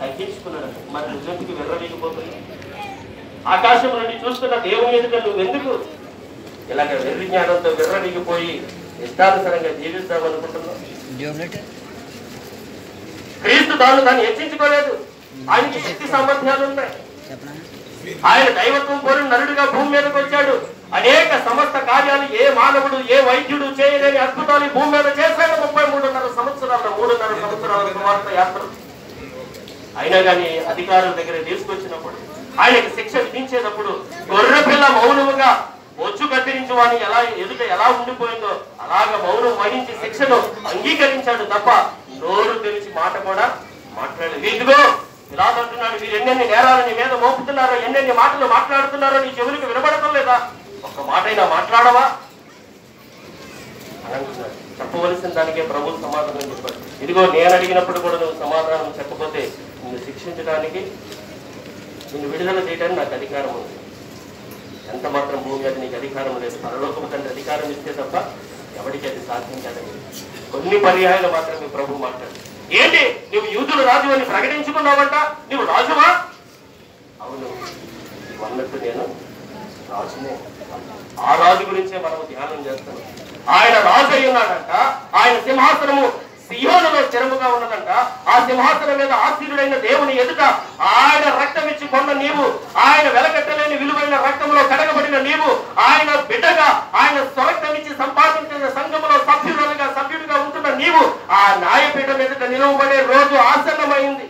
తగ్గించుకున్నాడు మరి నువ్వెందుకు విర్రవీగిపోతున్నావు ఆకాశం నుండి చూస్తున్న దేవుని ఎదుట నువ్వెందుకు ఇలాగ వెర్రి జ్ఞానంతో విర్రవీగిపోయి ఇష్టానుసారంగా జీవిస్తామనుకుంటున్నావు క్రీస్తు తాను తాను హెచ్చించుకోలేదు ఆయనకి శక్తి సామర్థ్యాలు ఉన్నాయి ఆయన దైవత్వం కోరిన నరుడిగా భూమి మీదకి వచ్చాడు అనేక సమస్త కార్యాలు ఏ మానవుడు ఏ వైద్యుడు చేయలేని అద్భుతాలు ఈ భూమి మీద చేశాడు ముప్పై మూడున్నర సంవత్సరాల మూడున్నర సంవత్సరాల కుమార్తె యాత్ర అయినా కానీ అధికారుల దగ్గర తీసుకొచ్చినప్పుడు ఆయనకి శిక్ష విధించేటప్పుడు గొర్రె పిల్ల మౌనముగా బొచ్చు కత్తిరించి వాని ఎలా ఎదుట ఎలా ఉండిపోయిందో అలాగ మౌనం వహించి శిక్షను అంగీకరించాడు తప్ప నోరు తెరిచి మాట కూడా మాట్లాడలేదు ఇదిగో ఇలా అంటున్నాడు మీరు ఎన్నెన్ని నేరాలు నీ మీద మోపుతున్నారో ఎన్నెన్ని మాటలు మాట్లాడుతున్నారో నీ చెవులకు వినబడటం లేదా ఒక్క మాట అయినా మాట్లాడవా అని అంటున్నాడు చెప్పవలసిన దానికే ప్రభు సమాధానం చెప్పాడు ఇదిగో నేను అడిగినప్పుడు కూడా నువ్వు సమాధానం చెప్పకపోతే నిన్ను శిక్షించడానికి నిన్ను విడుదల చేయడానికి నాకు అధికారం ఉంది ఎంత మాత్రం భూమి మీద నీకు అధికారం లేదు పరలోకం తండ్రి అధికారం ఇస్తే తప్ప ఎవరికి అది సాధ్యం కాదని కొన్ని పర్యాయాలు మాత్రమే ప్రభు మాట్లాడు ఏంటి నువ్వు యూదులు రాజు అని ప్రకటించుకున్నావంట నువ్వు రాజువా అవును నువ్వు అన్నట్టు నేను రాజునే ఆ రాజు గురించే మనం ధ్యానం చేస్తాం ఆయన రాజు అయి ఉన్నాడంట ఆయన సింహాసనము సియోనులో స్థిరముగా ఉన్నదంట ఆ సింహాసనం మీద ఆశీనుడైన దేవుని ఎదుట ఆయన రక్తం ఇచ్చి కొన్న నీవు ఆయన వెలకట్టలేని విలువైన రక్తంలో కడగబడిన నీవు ఆయన బిడ్డగా ఆయన స్వరక్తం ఇచ్చి సంపాదించిన సంఘములో సభ్యులుగా సభ్యుడిగా ఉంటున్న నీవు ఆ న్యాయపీఠం ఎదుట నిలువబడే రోజు ఆసన్నమైంది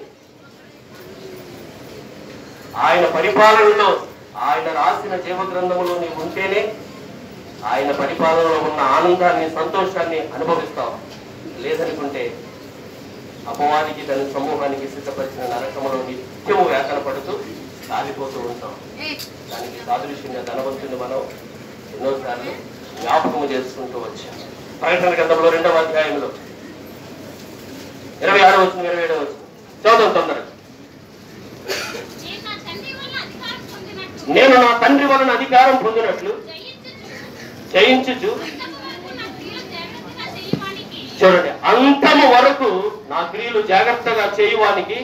ఆయన పరిపాలనలో ఆయన రాసిన జీవ గ్రంథములో నీవు ఉంటేనే ఆయన పరిపాలనలో ఉన్న ఆనందాన్ని సంతోషాన్ని అనుభవిస్తావు లేదనుకుంటే అపవాదికి దాని సమూహానికి సిద్ధపరిచిన నరకములో నిత్యము వేతన పడుతూ కాలిపోతూ ఉంటాం దానికి సాదృశ్యంగా ధనవంతుని మనం ఎన్నోసార్లు జ్ఞాపకము చేసుకుంటూ వచ్చాం ప్రకటన గ్రంథంలో రెండవ అధ్యాయంలో ఇరవై ఆరు వచ్చిన ఇరవై ఏడవ వచ్చిన చదువు తొందరగా నేను నా తండ్రి వలన అధికారం నేను నా తండ్రి వలన అధికారం పొందినట్లు పొందినట్లు జయించుచు జయించుచు అంతము వరకు నా క్రియలు జాగ్రత్తగా చేయవానికి చూడండి అంతము వరకు నా క్రియలు జాగ్రత్తగా చేయువానికి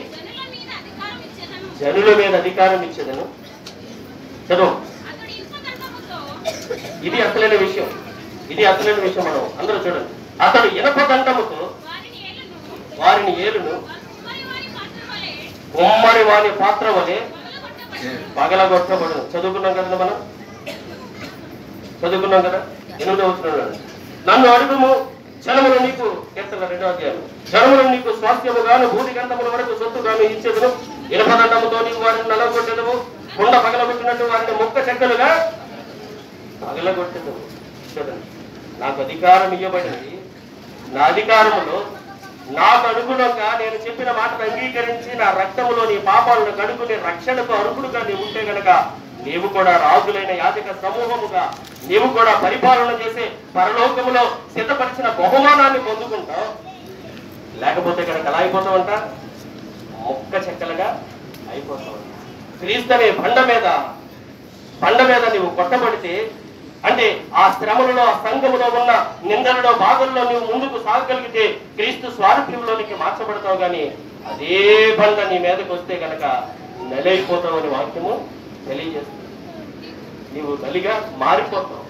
జనుల మీద అధికారం జనుల మీద అధికారం ఇచ్చేదను ఇచ్చేదను చదువు అతడు ఇనుపదండముతో ఇది అసలైన విషయం ఇది అసలైన విషయం మనం అందరూ చూడండి అతడు ఇనప దండముతో వారిని ఏలును వారిని ఏలును వారి వారి పాత్ర వలె ఉమ్మడి వాని పాత్ర వలె పగలగొట్టబడి పగలగొట్టబడును చదువుకున్నాం కదా మనం చదువుకున్నాం కదా ఎనిమిదో వచ్చిన నన్ను అడుగుము జనములు నీకు కీర్తన రెండో అధ్యాయం జనములు నీకు స్వాస్థ్యముగాను భూతి గంధముల వరకు సొత్తుగాను ఇచ్చేదను ఇనపదండముతో నీకు వారిని నలగొట్టెదము కుండ పగలగొట్టినట్టు వారిని ముక్క చెక్కలుగా పగలగొట్టెదము చూడండి నాకు అధికారం ఇవ్వబడింది నా అధికారములో నాకు అనుగుణంగా నేను చెప్పిన మాటను అంగీకరించి నా రక్తములో నీ పాపాలను కడుకునే రక్షణకు అర్హుడుగా నీవు ఉంటే గనక నీవు కూడా రాజులైన యాజక సమూహముగా నీవు కూడా పరిపాలన చేసే పరలోకములో సిద్ధపరిచిన బహుమానాన్ని పొందుకుంటావు లేకపోతే కనుక ఎలా అయిపోతావంట మొక్క చెక్కలుగా అయిపోతావు క్రీస్తు అనే బండ మీద బండ మీద నీవు కొట్టబడితే అంటే ఆ శ్రమలలో ఆ సంఘములో ఉన్న నిందలలో బాధల్లో నీవు ముందుకు సాగగలిగితే క్రీస్తు స్వారూప్యంలోనికి మార్చబడతావు గాని అదే బండ నీ మీదకి వస్తే గనక నెలైపోతావు అని వాక్యము తెలియజేస్తుంది నీవు నలిగా మారిపోతావు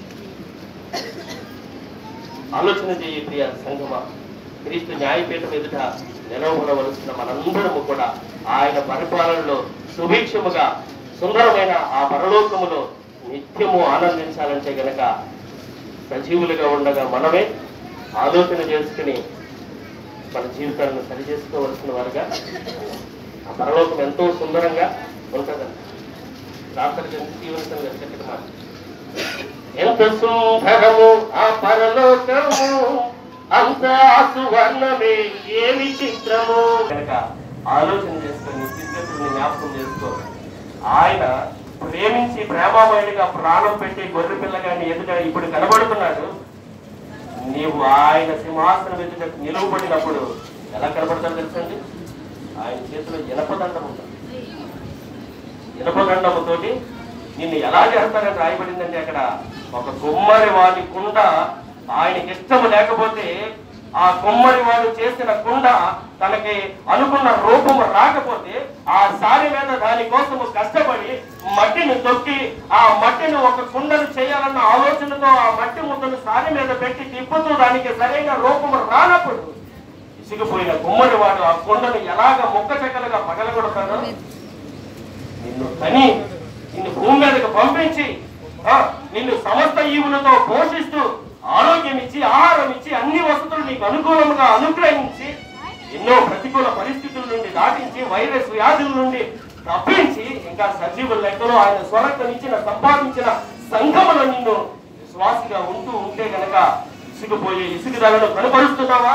ఆలోచన చేయి ప్రియ సంఘమా క్రీస్తు న్యాయపీఠం ఎదుట నిలవబడవలసిన మనందరము కూడా ఆయన పరిపాలనలో సుభిక్షముగా సుందరమైన ఆ పరలోకములో నిత్యము ఆనందించాలంటే గనక సజీవులుగా ఉండగా మనమే ఆలోచన చేసుకుని మన జీవితాలను సరి చేసుకోవలసిన వారుగా ఆ పరలోకం ఎంతో సుందరంగా ఉంటుందండి డాక్టర్ జీవితం చక్కటి మాట ఎంత సుందరము ఆ పరలోకము అంత సువర్ణమే ఏమి చిత్రము కనుక ఆలోచన చేసుకొని స్థితిగతుల్ని జ్ఞాపకం చేసుకో ఆయన ప్రేమించి ప్రేమామయుడిగా ప్రాణం పెట్టి గొర్రె పిల్లగాని ఎదుట ఇప్పుడు కనబడుతున్నాడు నీవు ఆయన సింహాసనం ఎదుట నిలువబడినప్పుడు ఎలా కనబడతాడు తెలుసండి ఆయన చేతిలో ఇనపదండం ఉంటుంది ఇనపదండముతోటి నిన్ను ఎలా చేస్తారని రాయబడిందంటే అక్కడ ఒక గుమ్మరి వాడి కుండ ఆయనకి ఇష్టం లేకపోతే ఆ కొమ్మరి వాడు చేసిన కుండ తనకి అనుకున్న రూపము రాకపోతే ఆ సారి మీద దాని కోసము కష్టపడి మట్టిని తొక్కి ఆ మట్టిని ఒక కుండను చేయాలన్న ఆలోచనతో ఆ మట్టి ముద్దను సారి మీద పెట్టి తిప్పుతూ దానికి సరైన రూపము రానప్పుడు ఇసిగిపోయిన కుమ్మరి వాడు ఆ కుండను ఎలాగ ముక్క చెక్కలుగా పగలగొడతాడో నిన్ను కని నిన్ను భూమి మీదకి పంపించి ఆ, నిన్ను సమస్త ఈవులతో పోషిస్తూ ఆరోగ్యం ఇచ్చి ఆహారం ఇచ్చి అన్ని వసతులు నీకు అనుకూలంగా అనుగ్రహించి ఎన్నో ప్రతికూల పరిస్థితుల నుండి దాటించి వైరస్ వ్యాధుల నుండి తప్పించి ఇంకా సజీవుల లెక్కలో ఆయన స్వరకనిచ్చిన సంపాదించిన సంఘములో నిన్ను విశ్వాసిగా ఉంటూ ఉంటే గనక ఇసుకుపోయే ఇసుగుదలను కనపరుస్తున్నావా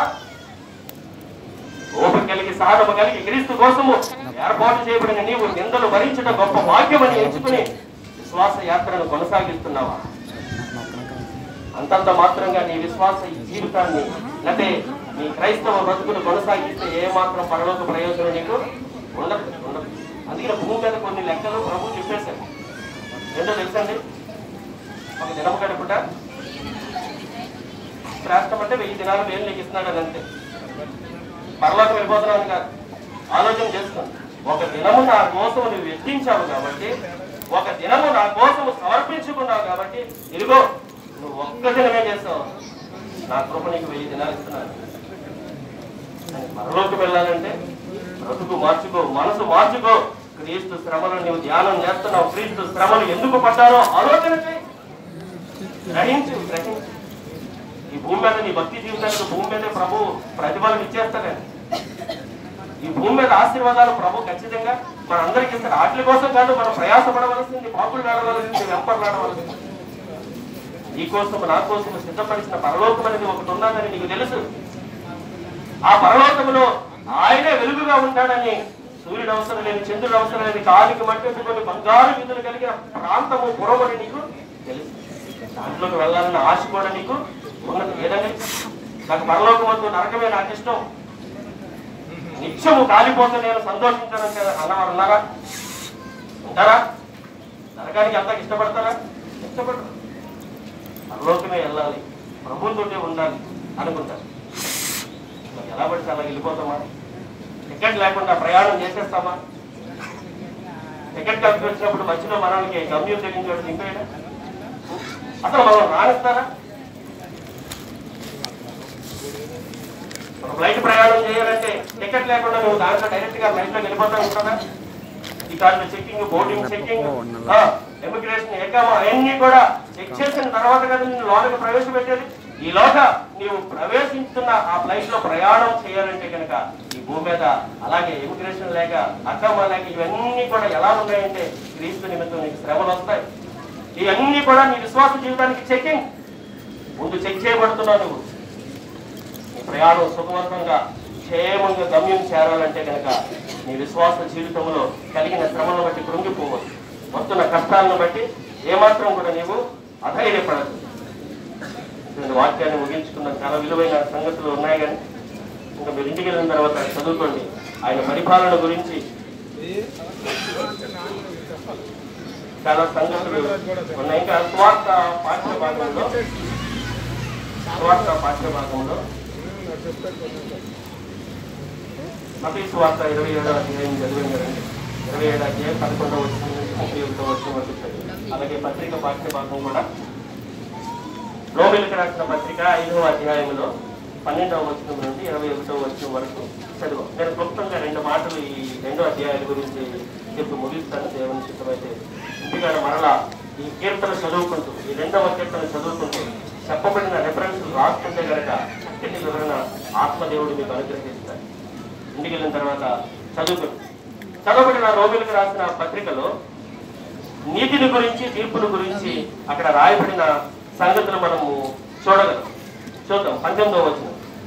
ఓపిక కలిగి సహనము కలిగి క్రీస్తు కోసము ఏర్పాటు చేయబడిన నీవు నిందలు భరించడం గొప్ప భాగ్యమని ఎంచుకుని విశ్వాస యాత్రను కొనసాగిస్తున్నావా అంతంత మాత్రంగా నీ విశ్వాస ఈ జీవితాన్ని లేకపోతే నీ క్రైస్తవ బ్రతుకును కొనసాగిస్తే ఏ మాత్రం పరలోక ప్రయోజనం నీకు ఉండదు ఉండదు అందుకని భూమి మీద కొన్ని లెక్కలు ప్రభు చెప్పేశారు ఏంటో తెలుసండి ఒక దినం గడుపుట రాష్ట్రం అంటే వెయ్యి దినాలు వేలు నీకు ఇస్తున్నాడు అని అంతే పరలోకం వెళ్ళిపోతున్నాను కాదు ఆలోచన చేసుకోండి ఒక దినము నా కోసం నువ్వు వెచ్చించావు కాబట్టి ఒక దినము నా కోసం సమర్పించుకున్నావు కాబట్టి ఇదిగో నువ్వు ఒక్క దినమే చేస్తావు నా కృప నీకు వెయ్యి దినాలు ఇస్తున్నాను కానీ పరలోకి వెళ్ళాలంటే బ్రతుకు మార్చుకో మనసు మార్చుకో క్రీస్తు శ్రమలు నువ్వు ధ్యానం చేస్తున్నావు క్రీస్తు శ్రమలు ఎందుకు పడ్డారో ఆలోచన చేయి గ్రహించు గ్రహించు ఈ భూమి మీద నీ భక్తి జీవితానికి భూమి మీదే ప్రభు ప్రతిఫలం ఇచ్చేస్తాడండి ఈ భూమి మీద ఆశీర్వాదాలు ప్రభు ఖచ్చితంగా మన అందరికీ ఇస్తారు వాటి కోసం కాదు మనం ప్రయాసపడవలసింది పాపులు ఆడవలసింది వెంపర్లాడవలసింది నీ కోసం నా కోసం సిద్ధపరిచిన పరలోకం అనేది ఒకటి ఉన్నదని నీకు తెలుసు ఆ పరలోకములో ఆయనే వెలుగుగా ఉంటాడని సూర్యుడు అవసరం లేని చంద్రుడు అవసరం లేని కాలికి మట్టెట్టుకొని బంగారు విధులు కలిగిన ప్రాంతము పురమని నీకు తెలుసు దాంట్లోకి వెళ్ళాలన్న ఆశ కూడా నీకు ఉన్నది ఏదండి నాకు పరలోకం వద్దు నరకమే నాకు ఇష్టం నిత్యము కాలిపోతే నేను సంతోషించానంటే అన్నవారు ఉన్నారా ఉంటారా నరకానికి అంతా ఇష్టపడతారా ఇష్టపడరు పరలోకమే వెళ్ళాలి ప్రభుత్వంతో ఉండాలి అనుకుంటారు మరి ఎలా పడితే అలా వెళ్ళిపోతామా టికెట్ లేకుండా ప్రయాణం చేసేస్తామా టికెట్ కలిపి వచ్చినప్పుడు మధ్యలో మనల్ని గమ్యం తెగించాడు దింపేయడా అసలు మనం రానిస్తారా ఒక ఫ్లైట్ ప్రయాణం చేయాలంటే టికెట్ లేకుండా నువ్వు దాంట్లో డైరెక్ట్ గా ఫ్లైట్ లో వెళ్ళిపోతా ఉంటారా ఈ card checking boarding checking emigration ఎకామ అవన్నీ కూడా చెక్ చేసిన తర్వాత కదా నేను లోనికి ప్రవేశపెట్టేది ఈ లోక నీవు ప్రవేశించుతున్న ఆ ఫ్లైట్ లో ప్రయాణం చేయాలంటే కనుక ఈ భూమి మీద అలాగే ఎమిగ్రేషన్ లేక అక్కమ్మ లేక ఇవన్నీ కూడా ఎలా ఉన్నాయంటే క్రీస్తు నిమిత్తం నీకు శ్రమలు వస్తాయి ఇవన్నీ కూడా నీ విశ్వాస జీవితానికి చెక్కింగ్ ముందు చెక్ చేయబడుతున్నావు నువ్వు నీ ప్రయాణం సుఖవంతంగా క్షేమంగా గమ్యం చేరాలంటే కనుక నీ విశ్వాస జీవితంలో కలిగిన శ్రమను బట్టి కృంగిపోవద్దు వస్తున్న కష్టాలను బట్టి ఏమాత్రం కూడా నీవు అధైర్యపడదు నేను వాక్యాన్ని ముగించుకున్న చాలా విలువైన సంగతులు ఉన్నాయి కానీ ఇంకా మీరు ఇంటికి వెళ్ళిన తర్వాత చదువుకోండి ఆయన పరిపాలన గురించి చాలా సంగతులు ఉన్నాయి ఇంకా స్వార్థ పాఠ్య భాగంలో స్వార్థ పాఠ్య భాగంలో మతీ స్వార్థ ఇరవై ఏడో అధ్యాయం చదివాం కదండి ఇరవై ఏడు అధ్యాయం పదకొండవ వచ్చిన నుంచి ముప్పై ఒకటో వచ్చిన వరకు చదివాం. అలాగే పత్రిక పాఠ్య భాగం కూడా రోమిలకు రాసిన పత్రిక ఐదవ అధ్యాయంలో పన్నెండవ వచనం నుండి ఇరవై ఒకటవ వచనం వరకు చదివాం నేను క్లుప్తంగా రెండు మాటలు ఈ రెండో అధ్యాయాల గురించి చెప్పి ముగిస్తాను దేవుని చిత్తమైతే ఇంటికాడ మరలా ఈ కీర్తన చదువుకుంటూ ఈ రెండవ కీర్తన చదువుకుంటూ చెప్పబడిన రెఫరెన్స్ రాసుకుంటే కనుక చక్కటి వివరణ ఆత్మదేవుడు మీకు అనుగ్రహిస్తాడు ఇంటికి వెళ్ళిన తర్వాత చదువుకుంటూ చదవబడిన రోమిలకు రాసిన పత్రికలో నీతిని గురించి తీర్పుని గురించి అక్కడ రాయబడిన సంగతులు మనము చూడగలం చూద్దాం పంతొమ్మిదవ వచ్చిన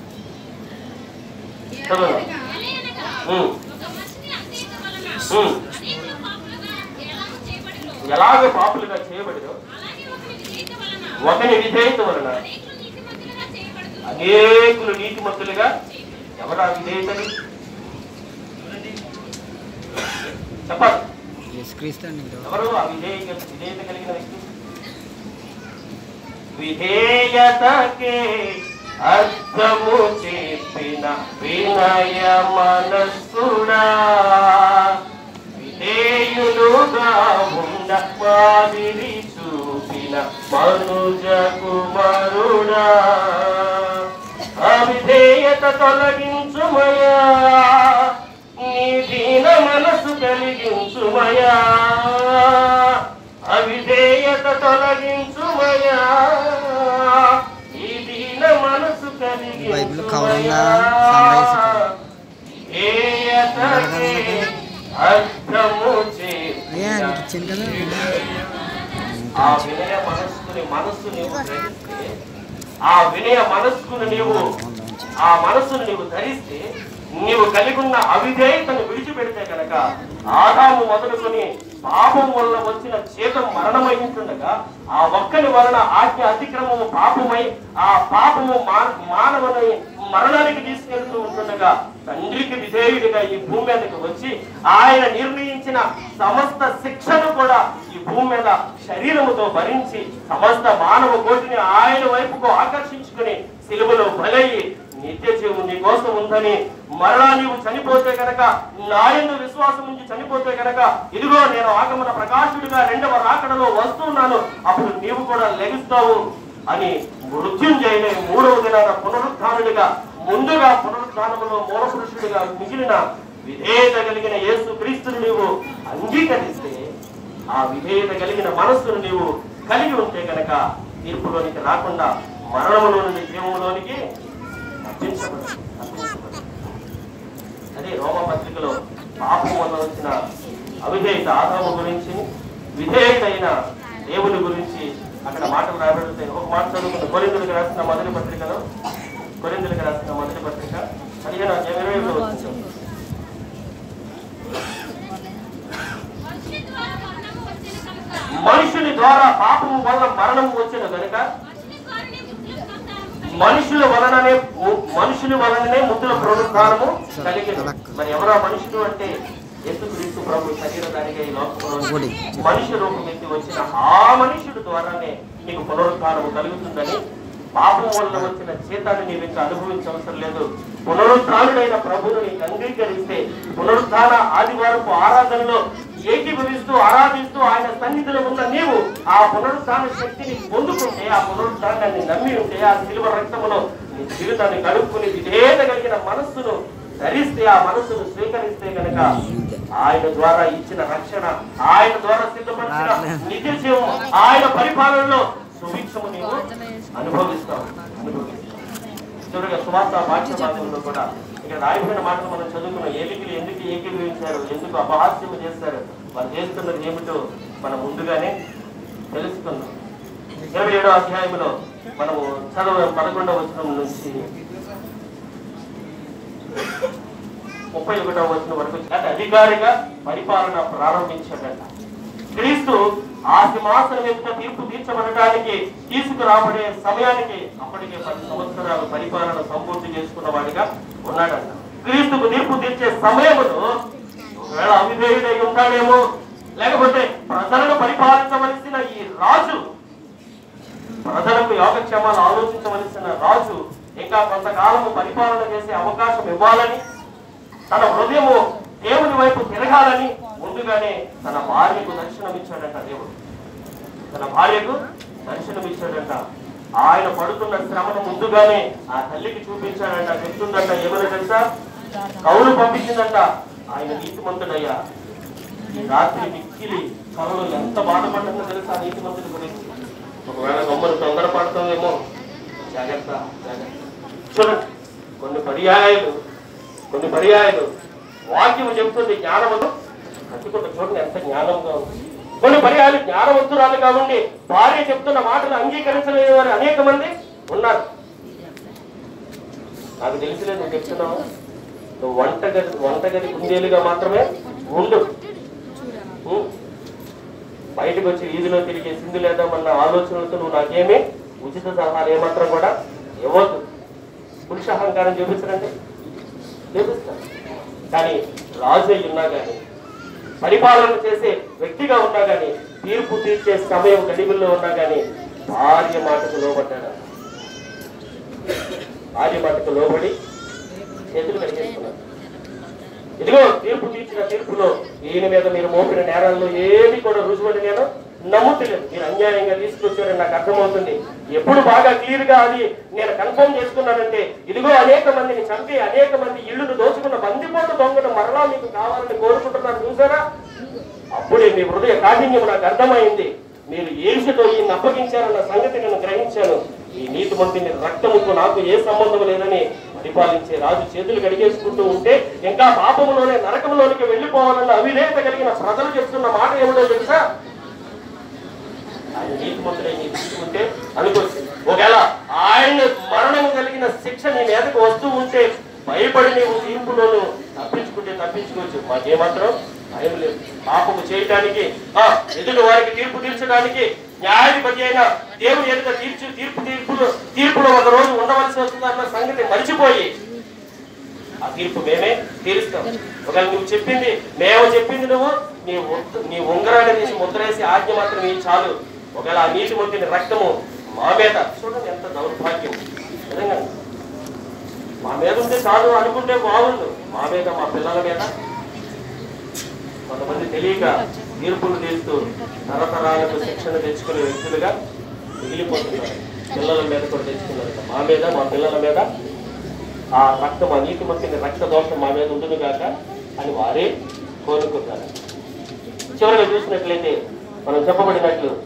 చదువు ఎలయనగా ఉమ్. ఒక మనిషిని అత్యయిత వలన ఉమ్. అనేకులు పాపులుగా ఎలాగూ చేయబడిరో, ఎలాగ పాపులుగా చేయబడినో అలాగే ఒకని విధేయత వలన ఒకని విధేయత వలన అనేకులు నీతిమంతులుగా చేయబడుదురు. అనేకులు నీతిమంతులుగా ఎవరా విధేయతలు చెప్పాలి యేసుక్రీస్తు అండి మీరు. ఎవరు ఆ విధేయ విధేయత కలిగిన వ్యక్తి విధేయతకే అర్థము చెప్పిన వినయ మనస్సుడా విధేయులుగా ఉండ మాదిరి చూపిన మనుజ కుమారుడా అవిధేయత తొలగించుమయా నీ దీన మనసు కలిగించుమయా అవిధేయత తొలగించుమయా ఈ దీన మనసు బైబిల్ కవర్ కలిగించుమయా ఉందా? సన్ రైజ్ విధేయతకే అర్థము అయ్యా చేసిన నీకు ఇచ్చాను కదా ఆ వినయ మనస్సుని మనస్సు నీవు గ్రహిస్తే ఆ వినయ మనస్సును నీవు ఆ మనస్సును నీవు ధరిస్తే నీవు కలిగి ఉన్న అవిధేయతను విడిచిపెడితే కనుక ఆదాము మొదలుకొని పాపం వల్ల వచ్చిన చేతం మరణమైంటుండగా ఆ ఒక్కని వలన ఆజ్ఞ అతిక్రమము పాపమై ఆ పాపము మా- మానవుని మరణానికి తీసుకెళ్తూ ఉంటుండగా తండ్రికి విధేయుడిగా ఈ భూమి మీదకి వచ్చి ఆయన నిర్ణయించిన సమస్త శిక్షను కూడా ఈ భూమి మీద శరీరముతో భరించి సమస్త మానవ కోటిని ఆయన వైపుకు ఆకర్షించుకుని సిలువలో బలయ్యి నిత్య జీవం నీ కోసం ఉందని మరలా నీవు చనిపోతే కనుక నాయందు విశ్వాసం నుంచి చనిపోతే కనుక ఇదిగో నేను ఆగమన ప్రకాశుడిగా రెండవ రాకడలో వస్తున్నాను అప్పుడు నీవు కూడా లెగుస్తావు అని మృత్యుంజయుని మూడవ దినాన పునరుద్ధానుడిగా ముందుగా పునరుద్ధానములో మూల పురుషుడిగా మిగిలిన విధేయత కలిగిన యేసు క్రీస్తుని నీవు అంగీకరిస్తే ఆ విధేయత కలిగిన మనస్సును నీవు కలిగి ఉంటే కనుక తీర్పులోనికి రాకుండా మరణములో నుండి జీవములోనికి తప్పించబడు తప్పించబడు. అదే రోమ పత్రికలో పాపం వల్ల వచ్చిన అవిధేయత ఆదాము గురించి విధేయత అయిన దేవుని గురించి అక్కడ మాటలు రాబడుతాయి ఒక మాట చదువుకుంటే కొరిందులకు రాసిన మొదటి పత్రికలో కొరిందులకు రాసిన మొదటి పత్రిక పదిహేను అధ్యాయం ఇరవై ఒకటో వచనం. మనిషి ద్వారా మరణము వచ్చిన కనుక మనుషుని ద్వారా పాపము వల్ల మరణం వచ్చిన కనుక మనిషి ద్వారానే ముద్దుల పునరుద్ధానము కలిగింది. మనుషుల వలననే మనుషుల వలననే ముద్దుల పునరుద్ధానము కలిగింది మరి ఎవరా మనుషులు అంటే యేసుక్రీస్తు ప్రభు శరీరధారిగా ఈ లోకంలో ఒకటి. మనిషి రూపం ఎత్తి వచ్చిన ఆ మనుషుడు ద్వారానే నీకు పునరుద్ధానము కలుగుతుందని పాపం వల్ల వచ్చిన చేతాన్ని నీవు ఇంకా అనుభవించవసరం లేదు పునరుద్ధానుడైన ప్రభువును నీకు అంగీకరిస్తే పునరుద్ధాన ఆదివారపు ఆరాధనలో ఏకీభవిస్తూ ఆరాధిస్తూ ఆయన సన్నిధిలో ఉన్న నీవు ఆ పునరుద్ధాన శక్తిని పొందుకుంటే ఆ పునరుద్ధానాన్ని నమ్మి ఉంటే ఆ శిలువ రక్తములో నీ జీవితాన్ని కడుక్కుని విధేయత కలిగిన మనస్సును ధరిస్తే ఆ మనస్సును స్వీకరిస్తే కనుక ఆయన ద్వారా ఇచ్చిన రక్షణ ఆయన ద్వారా సిద్ధపరిచిన నిత్య జీవం ఆయన పరిపాలనలో సుభిక్షము నీవు అనుభవిస్తావు అనుభవిస్తావు చివరిగా సువార్త వాక్య భాగంలో కూడా ఇక్కడ రాయబడిన మాటలు మనం చదువుకున్న ఏలికలు ఎందుకు ఏకీభవించారు ఎందుకు అపహాస్యం చేస్తారు వాళ్ళు చేస్తున్నది ఏమిటో మనం ముందుగానే తెలుసుకుందాం ఇరవై ఏడో అధ్యాయంలో మనము చదవ పదకొండవ వచనం నుంచి ముప్పై ఒకటవ వచ్చిన వరకు అంటే అధికారిగా పరిపాలన ప్రారంభించాడట క్రీస్తు ఆ సింహాసనం యొక్క తీర్పు తీర్చబడటానికి తీసుకురాబడే సమయానికి అప్పటికే పది సంవత్సరాలు పరిపాలన సంపూర్తి చేసుకున్న వాడిగా ఉన్నాడంట క్రీస్తుకు తీర్పు తీర్చే సమయములో ఒకవేళ అవిధేయుడై ఉంటాడేమో లేకపోతే ప్రజలను పరిపాలించవలసిన ఈ రాజు ప్రజలకు యోగక్షేమాలు ఆలోచించవలసిన రాజు ఇంకా కొంతకాలము పరిపాలన చేసే అవకాశం ఇవ్వాలని తన హృదయము దేవుని వైపు తిరగాలని ముందుగానే తన భార్యకు దర్శనమిచ్చాడంట దేవుడు తన భార్యకు దర్శనమిచ్చాడంట ఆయన పడుతున్న శ్రమను ముందుగానే ఆ తల్లికి చూపించాడంట చెప్తుందంట ఏమని తెలుసా కౌలు పంపించిందంట ఆయన నీతిమంతుడయ్యా ఈ రాత్రి మిక్కిలి కలలో ఎంత బాధపడ్డందో తెలుసా ఆ నీతిమంతుడి గురించి ఒకవేళ గమ్మను తొందరపడుతుందేమో జాగ్రత్త జాగ్రత్త చూడండి కొన్ని పర్యాయాలు కొన్ని పర్యాయాలు వాక్యం చెప్తుంది జ్ఞానవంతం కట్టుకుంటే చూడండి ఎంత జ్ఞానంగా ఉంది కొన్ని పర్యాయాలు జ్ఞానవంతురాలు కాబట్టి భార్య చెప్తున్న మాటలు అంగీకరించలేని వారు అనేక మంది ఉన్నారు నాకు తెలిసిలేదు నువ్వు చెప్తున్నావు నువ్వు వంటగది వంటగది కుందేలుగా మాత్రమే ఉండు ఉం. బయటకు వచ్చి వీధిలో తిరిగి సింధు లేదామన్న ఆలోచనలతో నువ్వు నాకేమీ ఉచిత సలహాలు ఏమాత్రం కూడా ఇవ్వద్దు పురుష అహంకారం చూపించరండి చూపిస్తాను కానీ రాజు అయి ఉన్నా కానీ పరిపాలన చేసే వ్యక్తిగా ఉన్నా కానీ తీర్పు తీర్చే సమయం గడిబిల్లో ఉన్నా కానీ భార్య మాటకు లోబడ్డాడు ఆది మాటకు లోబడి చేతులు కడిగేసుకున్నారు ఇదిగో తీర్పు తీర్చిన తీర్పులో ఈయన మీద మీరు మోపిన నేరాల్లో ఏది కూడా రుజువని నేను నమ్ముతలేదు మీరు అన్యాయంగా తీసుకొచ్చారని నాకు అర్థమవుతుంది ఎప్పుడు బాగా క్లియర్ గా అది నేను కన్ఫర్మ్ చేసుకున్నానంటే ఇదిగో అనేక మందిని చంపి అనేక మంది ఇళ్లను దోచుకున్న బందిపోటు దొంగను మరలా మీకు కావాలని కోరుకుంటున్నారు చూసారా అప్పుడే మీ హృదయ కాఠిన్యం నాకు అర్థమైంది మీరు ఏసుతో ఈయన అప్పగించారన్న సంగతి నేను గ్రహించాను ఈ నీతి మంత్రిని రక్తముకు నాకు ఏ సంబంధం లేదని పరిపాలించే రాజు చేతులు కడిగేసుకుంటూ ఉంటే ఇంకా పాపములోనే నరకంలోనికి వెళ్ళిపోవాలన్న అవిధేయత కలిగిన ప్రజలు చెప్తున్న మాట ఏమిటో తెలుసా ఆయన నీతి మంత్రులు తీసుకుంటే అనుకోవచ్చు ఒకవేళ ఆయన మరణం కలిగిన శిక్ష నీ మీదకు వస్తూ ఉంటే భయపడి నీవు తీర్పులోను తప్పించుకుంటే తప్పించుకోవచ్చు మాకేమాత్రం భయం లేదు పాపము చేయటానికి ఆ ఎదుటి వారికి తీర్పు తీర్చడానికి న్యాయాధిపతి అయిన దేవుని ఎదుట తీర్చు తీర్పు తీర్పులో తీర్పులో ఒక రోజు ఉండవలసి వస్తుందన్న సంగతి మర్చిపోయి ఆ తీర్పు మేమే తీరుస్తాం ఒకవేళ నువ్వు చెప్పింది మేము చెప్పింది నువ్వు నీ ఉ- నీ ఉంగరాన్ని తీసి ముద్రేసి ఆజ్ఞ మాత్రం ఈ చాలు ఒకవేళ ఆ నీటి మొత్తిన రక్తము మా మీద చూడండి ఎంత దౌర్భాగ్యం నిజంగా మా మీద ఉంటే చాలు అనుకుంటే బాగుండు మా మీద మా పిల్లల మీద కొంతమంది తెలియక తీర్పులు తీస్తూ తరతరాలకు శిక్షణ తెచ్చుకునే వ్యక్తులుగా మిగిలిపోతున్నారు పిల్లల మీద కూడా తెచ్చుకున్నారు మా మీద మా పిల్లల మీద ఆ రక్తం ఆ నీటి మట్టిని రక్త దోషం మా మీద ఉంటుంది కాక అని వారే కోరుకుంటారు చివరిగా చూసినట్లయితే మనం చెప్పబడినట్లు